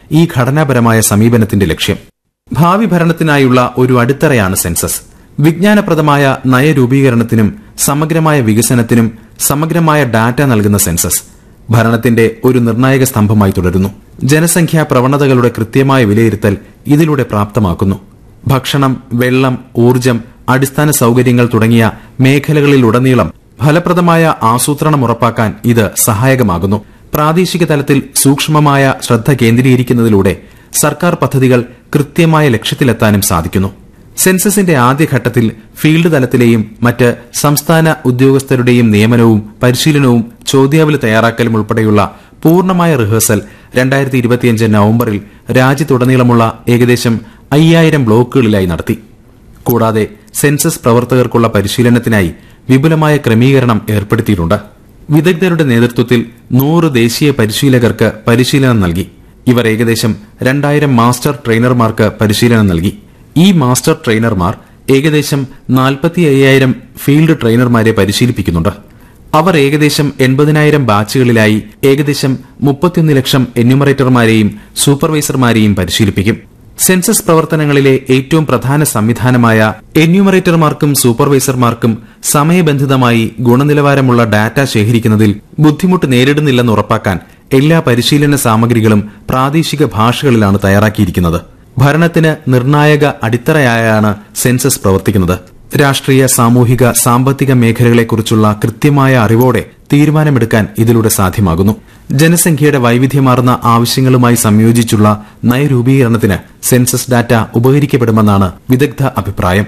ഈ ഘടനാപരമായ സമീപനത്തിന്റെ ലക്ഷ്യം ഭാവി ഭരണത്തിനായുള്ള ഒരു അടിത്തറയാണ് സെൻസസ് വിജ്ഞാനപ്രദമായ നയരൂപീകരണത്തിനും സമഗ്രമായ വികസനത്തിനും സമഗ്രമായ ഡാറ്റ നൽകുന്ന സെൻസസ് ഭരണത്തിന്റെ ഒരു നിർണായക സ്തംഭമായി തുടരുന്നു ജനസംഖ്യാ പ്രവണതകളുടെ കൃത്യമായ വിലയിരുത്തൽ ഇതിലൂടെ പ്രാപ്തമാക്കുന്നു ഭക്ഷണം വെള്ളം ഊർജം അടിസ്ഥാന സൌകര്യങ്ങൾ തുടങ്ങിയ മേഖലകളിലുടനീളം ഫലപ്രദമായ ആസൂത്രണം ഉറപ്പാക്കാൻ ഇത് സഹായകമാകുന്നു പ്രാദേശിക തലത്തിൽ സൂക്ഷ്മമായ ശ്രദ്ധ കേന്ദ്രീകരിക്കുന്നതിലൂടെ സർക്കാർ പദ്ധതികൾ കൃത്യമായ ലക്ഷ്യത്തിലെത്താനും സാധിക്കുന്നു സെൻസസിന്റെ ആദ്യഘട്ടത്തിൽ ഫീൽഡ് തലത്തിലെയും മറ്റ് സംസ്ഥാന ഉദ്യോഗസ്ഥരുടെയും നിയമനവും പരിശീലനവും ചോദ്യാവലി തയ്യാറാക്കലും ഉൾപ്പെടെയുള്ള പൂർണ്ണമായ റിഹേഴ്സൽ രണ്ടായിരത്തി ഇരുപത്തിയഞ്ച് നവംബറിൽ രാജ്യത്തുടനീളമുള്ള ഏകദേശം അയ്യായിരം ബ്ലോക്കുകളിലായി നടത്തി കൂടാതെ സെൻസസ് പ്രവർത്തകർക്കുള്ള പരിശീലനത്തിനായി വിപുലമായ ക്രമീകരണം ഏർപ്പെടുത്തിയിട്ടുണ്ട് വിദഗ്ധരുടെ നേതൃത്വത്തിൽ നൂറ് ദേശീയ പരിശീലകർക്ക് പരിശീലനം നൽകി ഇവർ ഏകദേശം രണ്ടായിരം മാസ്റ്റർ ട്രെയിനർമാർക്ക് പരിശീലനം നൽകി ഈ മാസ്റ്റർ ട്രെയിനർമാർ ഏകദേശം നാൽപ്പത്തി അയ്യായിരം ഫീൽഡ് ട്രെയിനർമാരെ പരിശീലിപ്പിക്കുന്നുണ്ട് അവർ ഏകദേശം എൺപതിനായിരം ബാച്ചുകളിലായി ഏകദേശം മുപ്പത്തിയൊന്ന് ലക്ഷം എന്യൂമറേറ്റർമാരെയും സൂപ്പർവൈസർമാരെയും പരിശീലിപ്പിക്കും സെൻസസ് പ്രവർത്തനങ്ങളിലെ ഏറ്റവും പ്രധാന സംവിധാനമായ എന്യൂമറേറ്റർമാർക്കും സൂപ്പർവൈസർമാർക്കും സമയബന്ധിതമായി ഗുണനിലവാരമുള്ള ഡാറ്റ ശേഖരിക്കുന്നതിൽ ബുദ്ധിമുട്ട് നേരിടുന്നില്ലെന്ന് ഉറപ്പാക്കാൻ എല്ലാ പരിശീലന സാമഗ്രികളും പ്രാദേശിക ഭാഷകളിലാണ് തയ്യാറാക്കിയിരിക്കുന്നത് ഭരണത്തിന് നിർണായക അടിത്തറയായാണ് സെൻസസ് പ്രവർത്തിക്കുന്നത് രാഷ്ട്രീയ സാമൂഹിക സാമ്പത്തിക മേഖലകളെക്കുറിച്ചുള്ള കൃത്യമായ അറിവോടെ തീരുമാനമെടുക്കാൻ ഇതിലൂടെ സാധ്യമാകുന്നു ജനസംഖ്യയുടെ വൈവിധ്യമാർന്ന ആവശ്യങ്ങളുമായി സംയോജിച്ചുള്ള നയരൂപീകരണത്തിന് സെൻസസ് ഡാറ്റ ഉപകരിക്കപ്പെടുമെന്നാണ് വിദഗ്ധ അഭിപ്രായം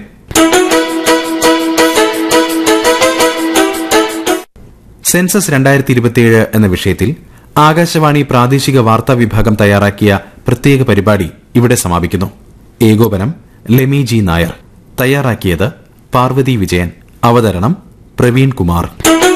സെൻസസ് രണ്ടായിരത്തി ഇരുപത്തിയേഴ് എന്ന വിഷയത്തിൽ ആകാശവാണി പ്രാദേശിക വാർത്താ വിഭാഗം തയ്യാറാക്കിയ പ്രത്യേക പരിപാടി ഇവിടെ സമാപിക്കുന്നു ഏകോപനം ലെമി ജി നായർ തയ്യാറാക്കിയത് പാർവതി വിജയൻ അവതരണം പ്രവീൺ കുമാർ